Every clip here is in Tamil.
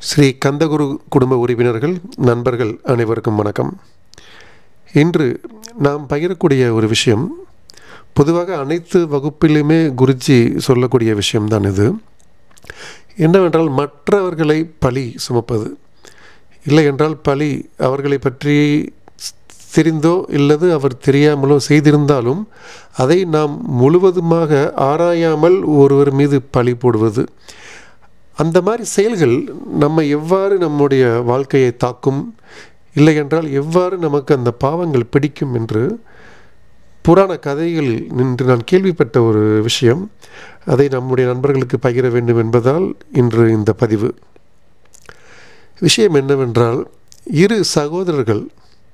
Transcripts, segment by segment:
ஸ்ரீ கந்தகுரு குடும்ப உறுப்பினர்கள் நண்பர்கள் அனைவருக்கும் வணக்கம் இன்று நாம் பகிரக்கூடிய ஒரு விஷயம் பொதுவாக அனைத்து வகுப்பிலுமே குருஜி சொல்லக்கூடிய விஷயம்தான் இது என்னவென்றால் மற்றவர்களை பழி சுமப்பது இல்லை என்றால் பழி அவர்களை பற்றி தெரிந்தோ இல்லது அவர் தெரியாமலோ செய்திருந்தாலும் அதை நாம் முழுவதுமாக ஆராயாமல் ஒருவர் மீது பழி போடுவது அந்த மாதிரி செயல்கள் நம்ம எவ்வாறு நம்முடைய வாழ்க்கையை தாக்கும் இல்லை என்றால் எவ்வாறு நமக்கு அந்த பாவங்கள் பிடிக்கும் என்று புராண கதைகள் நின்று நான் கேள்விப்பட்ட ஒரு விஷயம் அதை நம்முடைய நண்பர்களுக்கு பகிர வேண்டும் என்பதால் இன்று இந்த பதிவு விஷயம் என்னவென்றால் இரு சகோதரர்கள்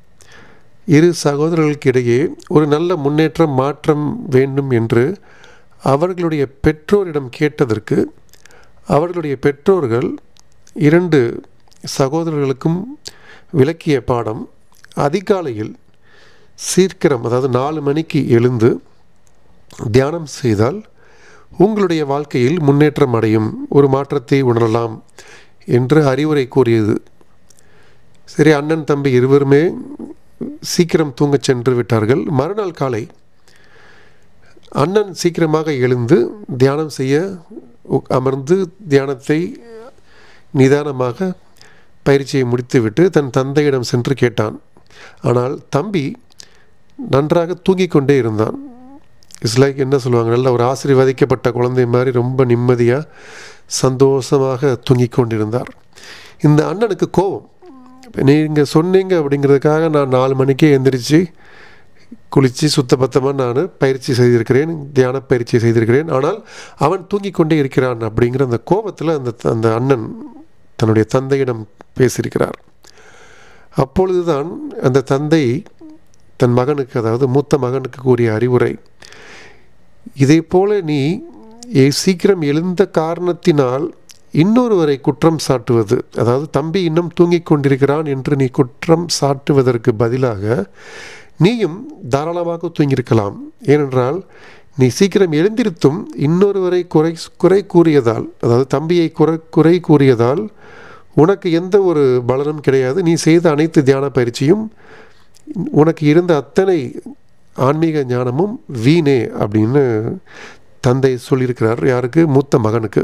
இரு சகோதரர்களுக்கு இடையே ஒரு நல்ல முன்னேற்றம் மாற்றம் வேண்டும் என்று அவர்களுடைய பெற்றோரிடம் கேட்டதற்கு அவர்களுடைய பெற்றோர்கள் இரண்டு சகோதரர்களுக்கும் விளக்கிய பாடம் அதிகாலையில் சீக்கிரம் அதாவது நாலு மணிக்கு எழுந்து தியானம் செய்தால் உங்களுடைய வாழ்க்கையில் முன்னேற்றம் அடையும் ஒரு மாற்றத்தை உணரலாம் என்று அறிவுரை கூறியது சரி அண்ணன் தம்பி இருவருமே சீக்கிரம் தூங்கச் சென்று விட்டார்கள் மறுநாள் காலை அண்ணன் சீக்கிரமாக எழுந்து தியானம் செய்ய அமர்ந்து தியானத்தை நிதானமாக பயிற்சியை முடித்துவிட்டு தன் தந்தையிடம் சென்று கேட்டான் ஆனால் தம்பி நன்றாக தூங்கிக் கொண்டே இருந்தான் இட்ஸ் லைக் என்ன சொல்லுவாங்க நல்ல ஒரு ஆசீர்வதிக்கப்பட்ட குழந்தை மாதிரி ரொம்ப நிம்மதியாக சந்தோஷமாக தூங்கிக் கொண்டிருந்தார் இந்த அண்ணனுக்கு கோபம் நீங்கள் சொன்னீங்க அப்படிங்கிறதுக்காக நான் நாலு மணிக்கே எந்திரிச்சு குளித்து சுத்தபத்தமாக நான் பயிற்சி செய்திருக்கிறேன் தியான பயிற்சி செய்திருக்கிறேன் ஆனால் அவன் தூங்கிக் கொண்டே இருக்கிறான் அப்படிங்கிற அந்த கோபத்தில் அந்த அந்த அண்ணன் தன்னுடைய தந்தையிடம் பேசியிருக்கிறார் அப்பொழுதுதான் அந்த தந்தை தன் மகனுக்கு அதாவது மூத்த மகனுக்கு கூறிய அறிவுரை இதே போல நீ சீக்கிரம் எழுந்த காரணத்தினால் இன்னொருவரை குற்றம் சாட்டுவது அதாவது தம்பி இன்னும் தூங்கிக் கொண்டிருக்கிறான் என்று நீ குற்றம் சாட்டுவதற்கு பதிலாக நீயும் தாராளமாக தூங்கியிருக்கலாம் ஏனென்றால் நீ சீக்கிரம் எழுந்திருத்தும் இன்னொருவரை குறை குறை கூறியதால் அதாவது தம்பியை குறை குறை கூறியதால் உனக்கு எந்த ஒரு பலனும் கிடையாது நீ செய்த அனைத்து தியான பயிற்சியும் உனக்கு இருந்த அத்தனை ஆன்மீக ஞானமும் வீணே அப்படின்னு தந்தை சொல்லியிருக்கிறார் யாருக்கு மூத்த மகனுக்கு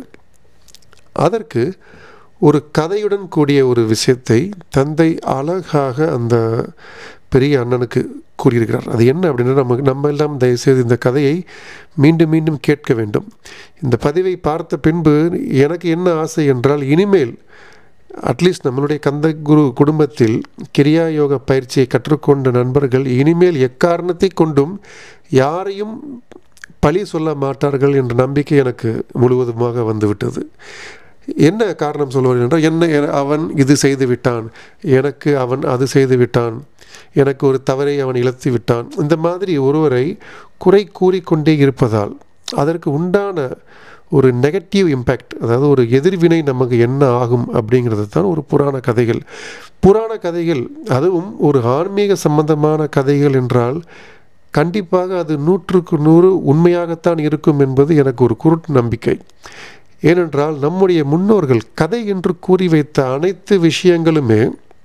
அதற்கு ஒரு கதையுடன் கூடிய ஒரு விஷயத்தை தந்தை அழகாக அந்த பெரிய அண்ணனுக்கு கூறியிருக்கிறார் அது என்ன அப்படின்னா நமக்கு நம்ம எல்லாம் தயவுசெய்து இந்த கதையை மீண்டும் மீண்டும் கேட்க வேண்டும் இந்த பதிவை பார்த்த பின்பு எனக்கு என்ன ஆசை என்றால் இனிமேல் அட்லீஸ்ட் நம்மளுடைய கந்த குரு குடும்பத்தில் கிரியா யோக பயிற்சியை கற்றுக்கொண்ட நண்பர்கள் இனிமேல் எக்காரணத்தை கொண்டும் யாரையும் பழி சொல்ல மாட்டார்கள் என்ற நம்பிக்கை எனக்கு முழுவதுமாக வந்துவிட்டது என்ன காரணம் சொல்வார் என்றால் என்ன அவன் இது செய்து விட்டான் எனக்கு அவன் அது செய்து விட்டான் எனக்கு ஒரு தவறை அவன் இழத்து விட்டான் இந்த மாதிரி ஒருவரை குறை கூறிக்கொண்டே இருப்பதால் அதற்கு உண்டான ஒரு நெகட்டிவ் இம்பேக்ட் அதாவது ஒரு எதிர்வினை நமக்கு என்ன ஆகும் அப்படிங்கிறது தான் ஒரு புராண கதைகள் புராண கதைகள் அதுவும் ஒரு ஆன்மீக சம்பந்தமான கதைகள் என்றால் கண்டிப்பாக அது நூற்றுக்கு நூறு உண்மையாகத்தான் இருக்கும் என்பது எனக்கு ஒரு குருட்டு நம்பிக்கை ஏனென்றால் நம்முடைய முன்னோர்கள் கதை என்று கூறி வைத்த அனைத்து விஷயங்களுமே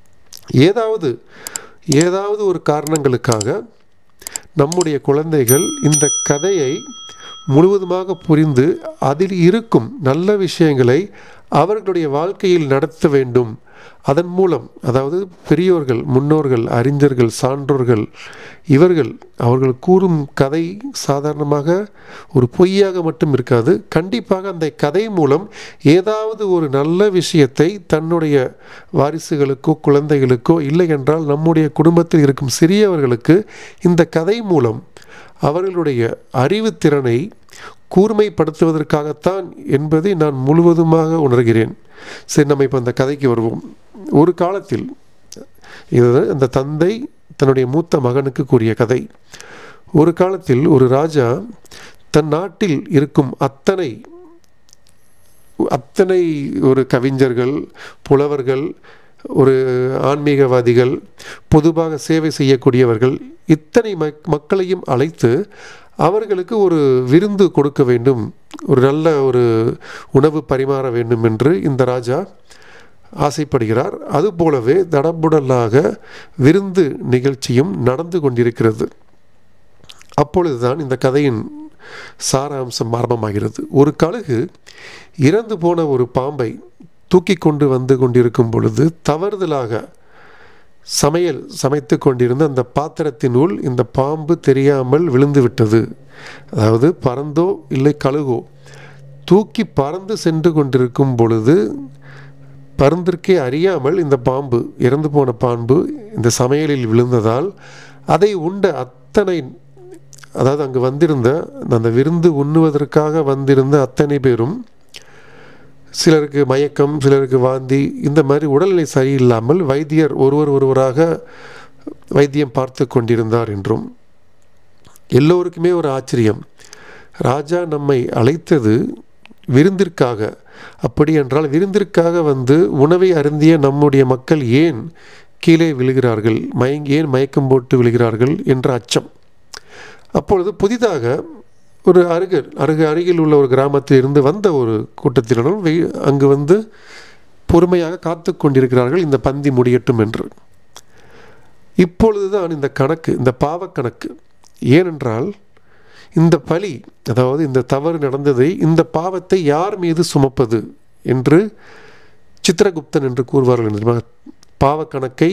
ஏதாவது ஏதாவது ஒரு காரணங்களுக்காக நம்முடைய குழந்தைகள் இந்த கதையை முழுவதுமாக புரிந்து அதில் இருக்கும் நல்ல விஷயங்களை அவர்களுடைய வாழ்க்கையில் நடத்த வேண்டும் அதன் மூலம் அதாவது பெரியோர்கள் முன்னோர்கள் அறிஞர்கள் சான்றோர்கள் இவர்கள் அவர்கள் கூறும் கதை சாதாரணமாக ஒரு பொய்யாக மட்டும் இருக்காது கண்டிப்பாக அந்த கதை மூலம் ஏதாவது ஒரு நல்ல விஷயத்தை தன்னுடைய வாரிசுகளுக்கோ குழந்தைகளுக்கோ இல்லை என்றால் நம்முடைய குடும்பத்தில் இருக்கும் சிறியவர்களுக்கு இந்த கதை மூலம் அவர்களுடைய அறிவுத்திறனை கூர்மைப்படுத்துவதற்காகத்தான் என்பதை நான் முழுவதுமாக உணர்கிறேன் சரி நம்ம இப்போ அந்த கதைக்கு வருவோம் ஒரு காலத்தில் இது அந்த தந்தை தன்னுடைய மூத்த மகனுக்கு கூறிய கதை ஒரு காலத்தில் ஒரு ராஜா தன் நாட்டில் இருக்கும் அத்தனை அத்தனை ஒரு கவிஞர்கள் புலவர்கள் ஒரு ஆன்மீகவாதிகள் பொதுவாக சேவை செய்யக்கூடியவர்கள் இத்தனை மக் மக்களையும் அழைத்து அவர்களுக்கு ஒரு விருந்து கொடுக்க வேண்டும் ஒரு நல்ல ஒரு உணவு பரிமாற வேண்டும் என்று இந்த ராஜா ஆசைப்படுகிறார் அதுபோலவே தடபுடலாக விருந்து நிகழ்ச்சியும் நடந்து கொண்டிருக்கிறது அப்பொழுதுதான் இந்த கதையின் சாராம்சம் ஆரம்பமாகிறது ஒரு கழுகு இறந்து போன ஒரு பாம்பை தூக்கி கொண்டு வந்து கொண்டிருக்கும் பொழுது தவறுதலாக சமையல் சமைத்து கொண்டிருந்த அந்த பாத்திரத்தினுள் இந்த பாம்பு தெரியாமல் விழுந்து விட்டது அதாவது பறந்தோ இல்லை கழுகோ தூக்கி பறந்து சென்று கொண்டிருக்கும் பொழுது பருந்திற்கே அறியாமல் இந்த பாம்பு இறந்து போன பாம்பு இந்த சமையலில் விழுந்ததால் அதை உண்ட அத்தனை அதாவது அங்கு வந்திருந்த அந்த விருந்து உண்ணுவதற்காக வந்திருந்த அத்தனை பேரும் சிலருக்கு மயக்கம் சிலருக்கு வாந்தி இந்த மாதிரி உடல்நிலை சரியில்லாமல் வைத்தியர் ஒருவர் ஒருவராக வைத்தியம் பார்த்து கொண்டிருந்தார் என்றும் எல்லோருக்குமே ஒரு ஆச்சரியம் ராஜா நம்மை அழைத்தது விருந்திற்காக அப்படி என்றால் விருந்திற்காக வந்து உணவை அருந்திய நம்முடைய மக்கள் ஏன் கீழே விழுகிறார்கள் மயங்கி ஏன் மயக்கம் போட்டு விழுகிறார்கள் என்ற அச்சம் அப்பொழுது புதிதாக ஒரு அருகில் அருகு அருகில் உள்ள ஒரு கிராமத்தில் இருந்து வந்த ஒரு கூட்டத்தினரும் வெய் அங்கு வந்து பொறுமையாக காத்து கொண்டிருக்கிறார்கள் இந்த பந்தி முடியட்டும் என்று இப்பொழுதுதான் இந்த கணக்கு இந்த பாவக்கணக்கு ஏனென்றால் இந்த பலி அதாவது இந்த தவறு நடந்ததை இந்த பாவத்தை யார் மீது சுமப்பது என்று சித்திரகுப்தன் என்று கூறுவார்கள் என்று பாவக்கணக்கை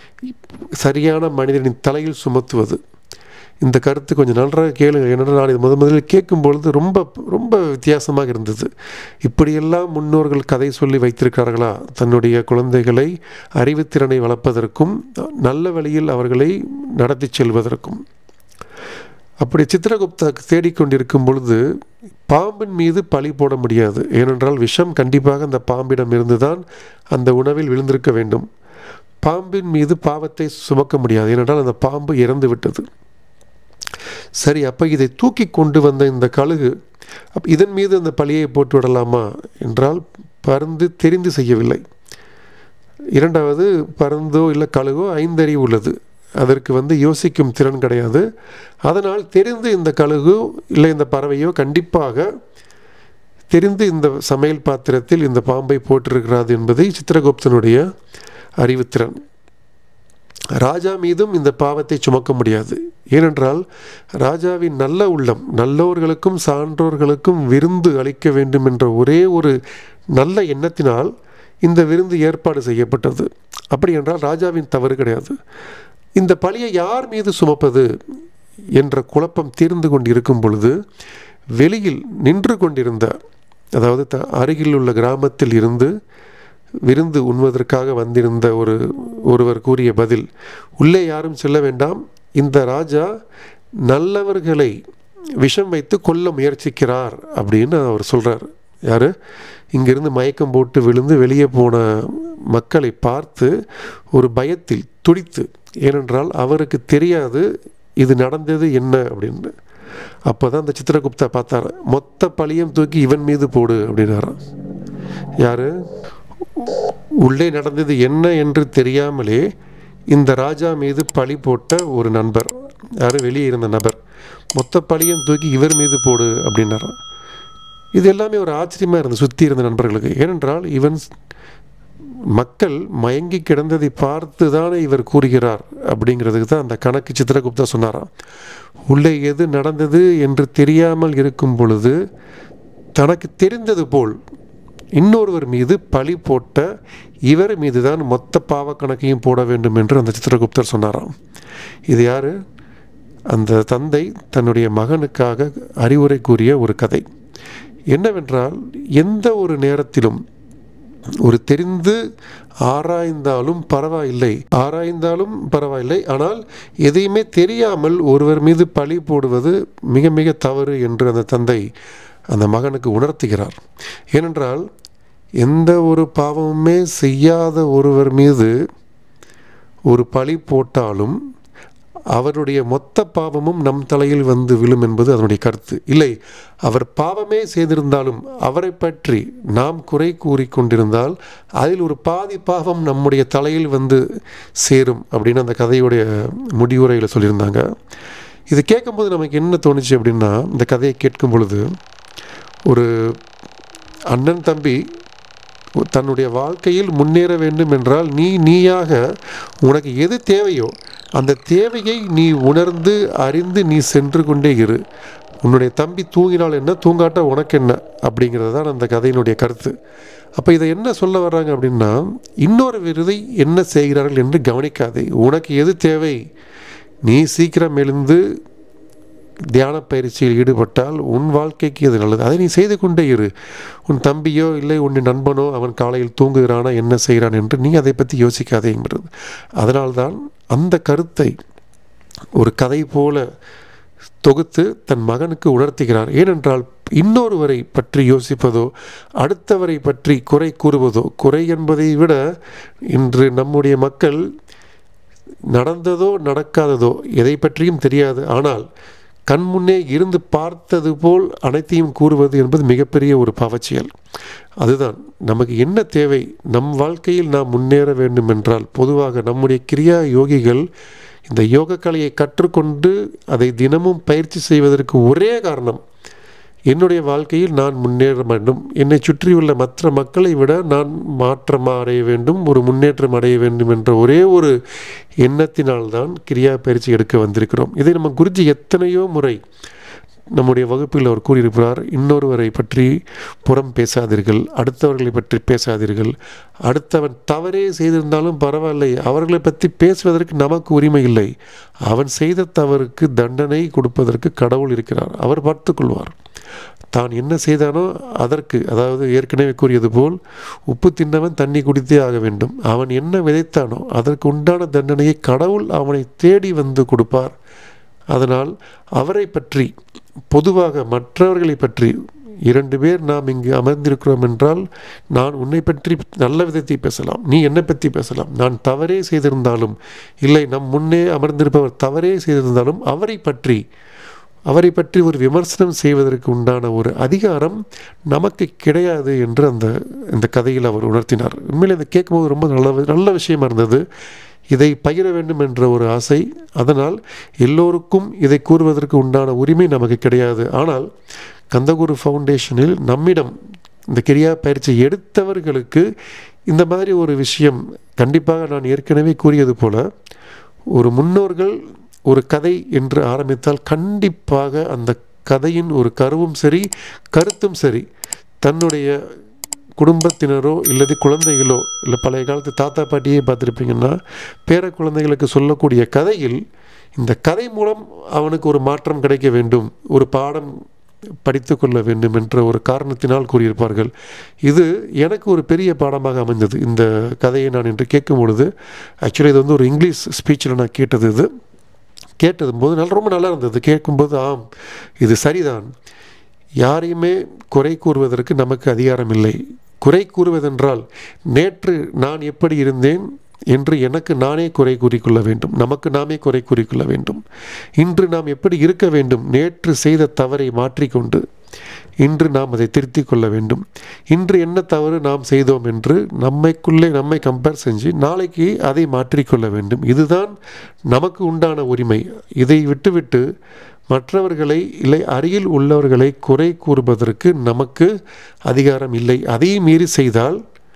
சரியான மனிதனின் தலையில் சுமத்துவது இந்த கருத்து கொஞ்சம் நன்றாக கேளுங்க ஏன்னா நான் இது முத முதலில் கேட்கும் பொழுது ரொம்ப ரொம்ப வித்தியாசமாக இருந்தது இப்படியெல்லாம் முன்னோர்கள் கதை சொல்லி வைத்திருக்கிறார்களா தன்னுடைய குழந்தைகளை அறிவுத்திறனை வளர்ப்பதற்கும் நல்ல வழியில் அவர்களை நடத்தி செல்வதற்கும் அப்படி சித்திரகுப்தா தேடிக்கொண்டிருக்கும் பொழுது பாம்பின் மீது பழி போட முடியாது ஏனென்றால் விஷம் கண்டிப்பாக அந்த பாம்பிடம் இருந்துதான் அந்த உணவில் விழுந்திருக்க வேண்டும் பாம்பின் மீது பாவத்தை சுமக்க முடியாது ஏனென்றால் அந்த பாம்பு இறந்து விட்டது சரி அப்போ இதை தூக்கி கொண்டு வந்த இந்த கழுகு அப் இதன் மீது அந்த பழியை போட்டு விடலாமா என்றால் பருந்து தெரிந்து செய்யவில்லை இரண்டாவது பருந்தோ இல்லை கழுகோ ஐந்தறிவு உள்ளது அதற்கு வந்து யோசிக்கும் திறன் கிடையாது அதனால் தெரிந்து இந்த கழுகு இல்லை இந்த பறவையோ கண்டிப்பாக தெரிந்து இந்த சமையல் பாத்திரத்தில் இந்த பாம்பை போட்டிருக்கிறாது என்பதை சித்திரகுப்தனுடைய அறிவுத்திறன் ராஜா மீதும் இந்த பாவத்தை சுமக்க முடியாது ஏனென்றால் ராஜாவின் நல்ல உள்ளம் நல்லவர்களுக்கும் சான்றோர்களுக்கும் விருந்து அளிக்க வேண்டும் என்ற ஒரே ஒரு நல்ல எண்ணத்தினால் இந்த விருந்து ஏற்பாடு செய்யப்பட்டது அப்படி என்றால் ராஜாவின் தவறு கிடையாது இந்த பழியை யார் மீது சுமப்பது என்ற குழப்பம் தீர்ந்து கொண்டிருக்கும் பொழுது வெளியில் நின்று கொண்டிருந்த அதாவது த அருகில் உள்ள கிராமத்தில் இருந்து விருந்து உண்வதற்காக வந்திருந்த ஒரு ஒருவர் கூறிய பதில் உள்ளே யாரும் செல்ல வேண்டாம் இந்த ராஜா நல்லவர்களை விஷம் வைத்து கொல்ல முயற்சிக்கிறார் அப்படின்னு அவர் சொல்கிறார் யார் இங்கிருந்து மயக்கம் போட்டு விழுந்து வெளியே போன மக்களை பார்த்து ஒரு பயத்தில் துடித்து ஏனென்றால் அவருக்கு தெரியாது இது நடந்தது என்ன அப்படின்னு அப்போ தான் அந்த சித்திரகுப்தா பார்த்தார் மொத்த பழியம் தூக்கி இவன் மீது போடு அப்படின்னாராம் யார் உள்ளே நடந்தது என்ன என்று தெரியாமலே இந்த ராஜா மீது பழி போட்ட ஒரு நண்பர் யார் வெளியே இருந்த நபர் மொத்த பழியும் தூக்கி இவர் மீது போடு அப்படின்னாராம் இது எல்லாமே ஒரு ஆச்சரியமாக இருந்தது சுற்றி இருந்த நண்பர்களுக்கு ஏனென்றால் இவன் மக்கள் மயங்கி கிடந்ததை பார்த்து தானே இவர் கூறுகிறார் அப்படிங்கிறதுக்கு தான் அந்த கணக்கு சித்திரகுப்தா சொன்னாராம் உள்ளே எது நடந்தது என்று தெரியாமல் இருக்கும் பொழுது தனக்கு தெரிந்தது போல் இன்னொருவர் மீது பழி போட்ட இவர் மீது தான் மொத்த பாவ கணக்கையும் போட வேண்டும் என்று அந்த சித்திரகுப்தர் சொன்னாராம் இது யார் அந்த தந்தை தன்னுடைய மகனுக்காக அறிவுரை கூறிய ஒரு கதை என்னவென்றால் எந்த ஒரு நேரத்திலும் ஒரு தெரிந்து ஆராய்ந்தாலும் பரவாயில்லை ஆராய்ந்தாலும் பரவாயில்லை ஆனால் எதையுமே தெரியாமல் ஒருவர் மீது பழி போடுவது மிக மிக தவறு என்று அந்த தந்தை அந்த மகனுக்கு உணர்த்துகிறார் ஏனென்றால் எந்த ஒரு பாவமுமே செய்யாத ஒருவர் மீது ஒரு பழி போட்டாலும் அவருடைய மொத்த பாவமும் நம் தலையில் வந்து விழும் என்பது அதனுடைய கருத்து இல்லை அவர் பாவமே செய்திருந்தாலும் அவரை பற்றி நாம் குறை கூறி கொண்டிருந்தால் அதில் ஒரு பாதி பாவம் நம்முடைய தலையில் வந்து சேரும் அப்படின்னு அந்த கதையுடைய முடிவுரையில் சொல்லியிருந்தாங்க இது கேட்கும்போது நமக்கு என்ன தோணுச்சு அப்படின்னா இந்த கதையை கேட்கும் பொழுது ஒரு அண்ணன் தம்பி தன்னுடைய வாழ்க்கையில் முன்னேற வேண்டும் என்றால் நீ நீயாக உனக்கு எது தேவையோ அந்த தேவையை நீ உணர்ந்து அறிந்து நீ சென்று கொண்டே இரு உன்னுடைய தம்பி தூங்கினால் என்ன தூங்காட்ட உனக்கு என்ன அப்படிங்கிறது தான் அந்த கதையினுடைய கருத்து அப்போ இதை என்ன சொல்ல வர்றாங்க அப்படின்னா இன்னொரு விருதை என்ன செய்கிறார்கள் என்று கவனிக்காதே உனக்கு எது தேவை நீ சீக்கிரம் எழுந்து தியான பயிற்சியில் ஈடுபட்டால் உன் வாழ்க்கைக்கு அது நல்லது அதை நீ செய்து கொண்டே இரு உன் தம்பியோ இல்லை உன் நண்பனோ அவன் காலையில் தூங்குகிறானா என்ன செய்கிறான் என்று நீ அதை பற்றி யோசிக்காதேங்கிறது அதனால்தான் அந்த கருத்தை ஒரு கதை போல தொகுத்து தன் மகனுக்கு உணர்த்துகிறார் ஏனென்றால் இன்னொருவரை பற்றி யோசிப்பதோ அடுத்தவரை பற்றி குறை கூறுவதோ குறை என்பதை விட இன்று நம்முடைய மக்கள் நடந்ததோ நடக்காததோ எதை பற்றியும் தெரியாது ஆனால் கண் முன்னே இருந்து பார்த்தது போல் அனைத்தையும் கூறுவது என்பது மிகப்பெரிய ஒரு பாவச்சியல் அதுதான் நமக்கு என்ன தேவை நம் வாழ்க்கையில் நாம் முன்னேற வேண்டும் என்றால் பொதுவாக நம்முடைய கிரியா யோகிகள் இந்த யோக கலையை கற்றுக்கொண்டு அதை தினமும் பயிற்சி செய்வதற்கு ஒரே காரணம் என்னுடைய வாழ்க்கையில் நான் முன்னேற வேண்டும் என்னை சுற்றியுள்ள மற்ற மக்களை விட நான் மாற்றம் அடைய வேண்டும் ஒரு முன்னேற்றம் அடைய வேண்டும் என்ற ஒரே ஒரு எண்ணத்தினால்தான் கிரியா பயிற்சி எடுக்க வந்திருக்கிறோம் இதை நம்ம குருஜி எத்தனையோ முறை நம்முடைய வகுப்பில் அவர் கூறியிருக்கிறார் இன்னொருவரை பற்றி புறம் பேசாதீர்கள் அடுத்தவர்களை பற்றி பேசாதீர்கள் அடுத்தவன் தவறே செய்திருந்தாலும் பரவாயில்லை அவர்களை பற்றி பேசுவதற்கு நமக்கு உரிமை இல்லை அவன் செய்த தவறுக்கு தண்டனை கொடுப்பதற்கு கடவுள் இருக்கிறார் அவர் பார்த்துக்கொள்வார் தான் என்ன செய்தானோ அதற்கு அதாவது ஏற்கனவே கூறியது போல் உப்பு தின்னவன் தண்ணி குடித்தே ஆக வேண்டும் அவன் என்ன விதைத்தானோ அதற்கு உண்டான தண்டனையை கடவுள் அவனை தேடி வந்து கொடுப்பார் அதனால் அவரை பற்றி பொதுவாக மற்றவர்களை பற்றி இரண்டு பேர் நாம் இங்கு அமர்ந்திருக்கிறோம் என்றால் நான் உன்னை பற்றி நல்ல விதத்தை பேசலாம் நீ என்னை பற்றி பேசலாம் நான் தவறே செய்திருந்தாலும் இல்லை நம் முன்னே அமர்ந்திருப்பவர் தவறே செய்திருந்தாலும் அவரை பற்றி அவரை பற்றி ஒரு விமர்சனம் செய்வதற்கு உண்டான ஒரு அதிகாரம் நமக்கு கிடையாது என்று அந்த இந்த கதையில் அவர் உணர்த்தினார் உண்மையில் இதை கேட்கும்போது ரொம்ப நல்ல நல்ல விஷயமா இருந்தது இதை பகிர வேண்டும் என்ற ஒரு ஆசை அதனால் எல்லோருக்கும் இதை கூறுவதற்கு உண்டான உரிமை நமக்கு கிடையாது ஆனால் கந்தகுரு ஃபவுண்டேஷனில் நம்மிடம் இந்த கிரியா பயிற்சி எடுத்தவர்களுக்கு இந்த மாதிரி ஒரு விஷயம் கண்டிப்பாக நான் ஏற்கனவே கூறியது போல ஒரு முன்னோர்கள் ஒரு கதை என்று ஆரம்பித்தால் கண்டிப்பாக அந்த கதையின் ஒரு கருவும் சரி கருத்தும் சரி தன்னுடைய குடும்பத்தினரோ இல்லது குழந்தைகளோ இல்லை பழைய காலத்து தாத்தா பாட்டியே பார்த்துருப்பீங்கன்னா பேர குழந்தைகளுக்கு சொல்லக்கூடிய கதையில் இந்த கதை மூலம் அவனுக்கு ஒரு மாற்றம் கிடைக்க வேண்டும் ஒரு பாடம் படித்து கொள்ள வேண்டும் என்ற ஒரு காரணத்தினால் கூறியிருப்பார்கள் இது எனக்கு ஒரு பெரிய பாடமாக அமைந்தது இந்த கதையை நான் இன்று கேட்கும் பொழுது ஆக்சுவலி இது வந்து ஒரு இங்கிலீஷ் ஸ்பீச்சில் நான் கேட்டது இது கேட்டது போது நல்ல ரொம்ப நல்லா இருந்தது கேட்கும்போது ஆம் இது சரிதான் யாரையுமே குறை கூறுவதற்கு நமக்கு அதிகாரம் இல்லை குறை கூறுவதென்றால் நேற்று நான் எப்படி இருந்தேன் என்று எனக்கு நானே குறை கூறிக்கொள்ள வேண்டும் நமக்கு நாமே குறை கூறிக்கொள்ள வேண்டும் இன்று நாம் எப்படி இருக்க வேண்டும் நேற்று செய்த தவறை மாற்றிக்கொண்டு இன்று நாம் அதை திருத்திக் கொள்ள வேண்டும் இன்று என்ன தவறு நாம் செய்தோம் என்று நம்மைக்குள்ளே நம்மை கம்பேர் செஞ்சு நாளைக்கு அதை மாற்றிக்கொள்ள வேண்டும் இதுதான் நமக்கு உண்டான உரிமை இதை விட்டுவிட்டு மற்றவர்களை இல்லை அருகில் உள்ளவர்களை குறை கூறுவதற்கு நமக்கு அதிகாரம் இல்லை அதையும் மீறி செய்தால்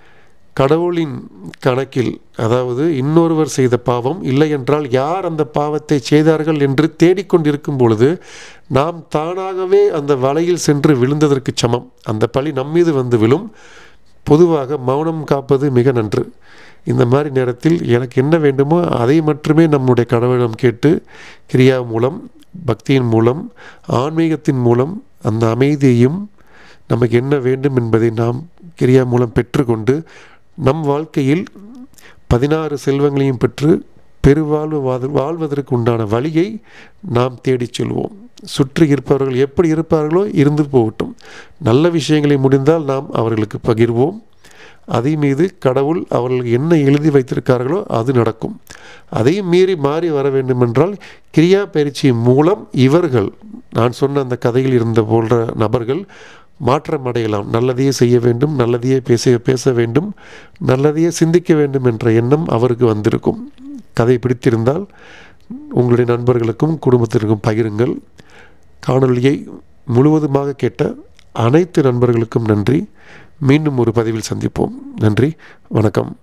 கடவுளின் கணக்கில் அதாவது இன்னொருவர் செய்த பாவம் இல்லை என்றால் யார் அந்த பாவத்தை செய்தார்கள் என்று தேடிக்கொண்டிருக்கும் பொழுது நாம் தானாகவே அந்த வலையில் சென்று விழுந்ததற்கு சமம் அந்த பழி நம்மீது வந்து விழும் பொதுவாக மௌனம் காப்பது மிக நன்று இந்த மாதிரி நேரத்தில் எனக்கு என்ன வேண்டுமோ அதை மட்டுமே நம்முடைய கடவுளிடம் கேட்டு கிரியா மூலம் பக்தியின் மூலம் ஆன்மீகத்தின் மூலம் அந்த அமைதியையும் நமக்கு என்ன வேண்டும் என்பதை நாம் கிரியா மூலம் பெற்றுக்கொண்டு நம் வாழ்க்கையில் பதினாறு செல்வங்களையும் பெற்று பெருவாழ்வு வாழ்வதற்கு உண்டான வழியை நாம் தேடிச் செல்வோம் சுற்றி இருப்பவர்கள் எப்படி இருப்பார்களோ இருந்து போகட்டும் நல்ல விஷயங்களை முடிந்தால் நாம் அவர்களுக்கு பகிர்வோம் அதை மீது கடவுள் அவர்கள் என்ன எழுதி வைத்திருக்கார்களோ அது நடக்கும் அதையும் மீறி மாறி வர வேண்டுமென்றால் கிரியா பயிற்சி மூலம் இவர்கள் நான் சொன்ன அந்த கதையில் இருந்த போன்ற நபர்கள் மாற்றம் அடையலாம் நல்லதையே செய்ய வேண்டும் நல்லதையே பேச பேச வேண்டும் நல்லதையே சிந்திக்க வேண்டும் என்ற எண்ணம் அவருக்கு வந்திருக்கும் கதை பிடித்திருந்தால் உங்களுடைய நண்பர்களுக்கும் குடும்பத்திற்கும் பகிருங்கள் காணொலியை முழுவதுமாக கேட்ட அனைத்து நண்பர்களுக்கும் நன்றி மீண்டும் ஒரு பதிவில் சந்திப்போம் நன்றி வணக்கம்